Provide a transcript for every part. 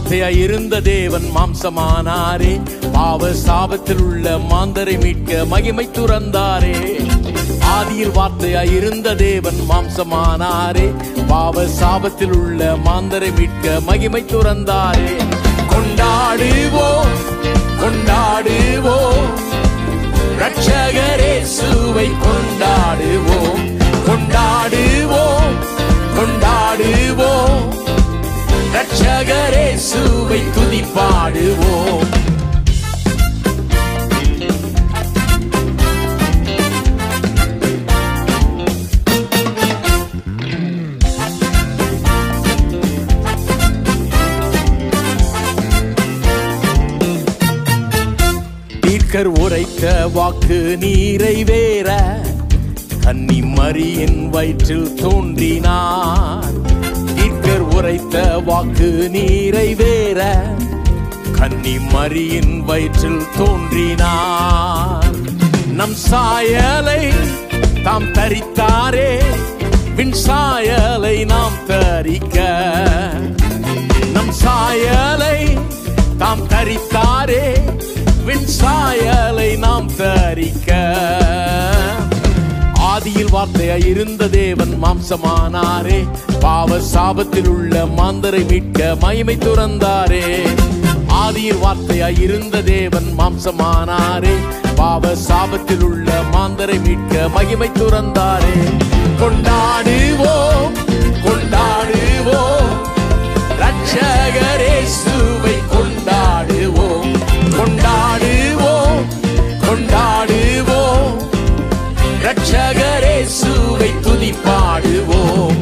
வார்த்தையாய் இருந்த தேவன் மாம்சமானாரே பாவ சாபத்தில் உள்ள மாந்தரை மீட்க மகிமை துறந்தாரே ஆதியில் வார்த்தையாய் இருந்த தேவன் மாம்சமானாரே பாவ சாபத்தில் உள்ள மாந்தரை மீட்க மகிமை துறந்தாரே கொண்டாடுவோம் கொண்டாடுவோம் ரட்சகரேசுவை கொண்டாடுவோம் கொண்டாடுவோம் கொண்டாடுவோம் ரட்சகரேசுவை துதிப்பாடுவோம் தீர்க்கர் உரைத்த வாக்கு நீரைவேற கன்னி மரியின் வயிற்றில் தோன்றினார் தீர்க்கர் உரைத்த வாக்கு நீரைவேற கன்னி மரியின் வயிற்றில் தோன்றினார் நம் சாயலை தாம் தரித்தாரே வின் சாயலை நாம் தரிக்க நம் சாயலை தாம் தரித்தாரே வின் சாயலை நாம் தரிக்க ஆதியில் வார்த்தையாய் இருந்த தேவன் மாம்சமானாரே பாவ சாபத்தில் உள்ள மாந்தரை மீட்க மகிமை துறந்தாரே ஆதியில் வார்த்தையாய் இருந்த தேவன் மாம்சமானாரே பாவ சாபத்தில் உள்ள மாந்தரை மீட்க மகிமை துறந்தாரே கொண்டாடுவோம் கொண்டாடுவோம் ரட்சகரேசுவை கொண்டாடுவோம் கொண்டாடுவோம் கொண்டாடுவோம் ரட்சகரேசுவை துதிப்பாடுவோம்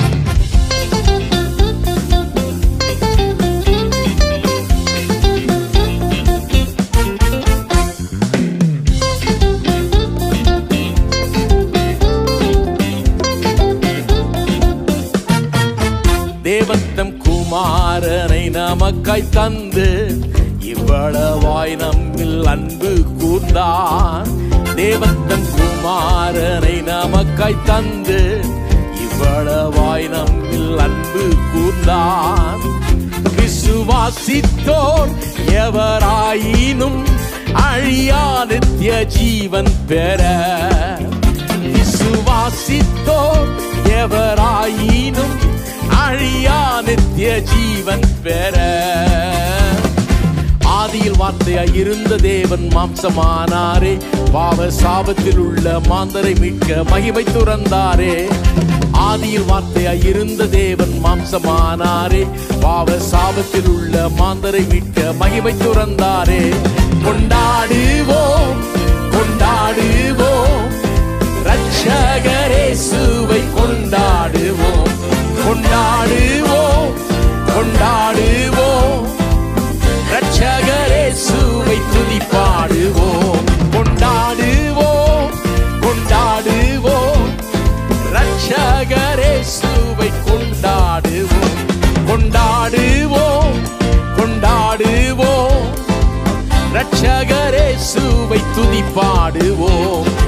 தேவத்தம் குமாரனை நமக்காய் தந்து இவ்வளவாய் நம்மில் அன்பு கூர்ந்தான் தேவத்தம் குமாரனை நமக்காய் தந்து இவ்வளவாய் நம்மில் அன்பு கூர்ந்தான் விசுவாசித்தோர் எவராயினும் அழியா நித்திய ஜீவன் பெற விசுவாசித்தோர் எவராயினும் அழியா நித்திய ஜீவன் பெற ஆதியில் வார்த்தையாய் இருந்த தேவன் மாம்சமானாரே பாவ சாபத்தில் உள்ள மாந்தரை மீட்க மகிமை துறந்தாரே ஆதியில் வார்த்தையாய் இருந்த தேவன் மாம்சமானாரே பாவ சாபத்தில் உள்ள மாந்தரை மீட்க மகிமை துறந்தாரே கொண்டாடுவோம் கொண்டாடுவோம் ரட்சகரேசுவை கொண்டாடுவோம் கொண்டாடுவோம் கொண்டாடுவோம் ரட்சகரேசுவை துதிப்பாடுவோம் கொண்டாடுவோம் கொண்டாடுவோம் ரட்சகரேசுவை கொண்டாடுவோம் கொண்டாடுவோம் கொண்டாடுவோம் ரட்சகரேசுவை துதிப்பாடுவோம்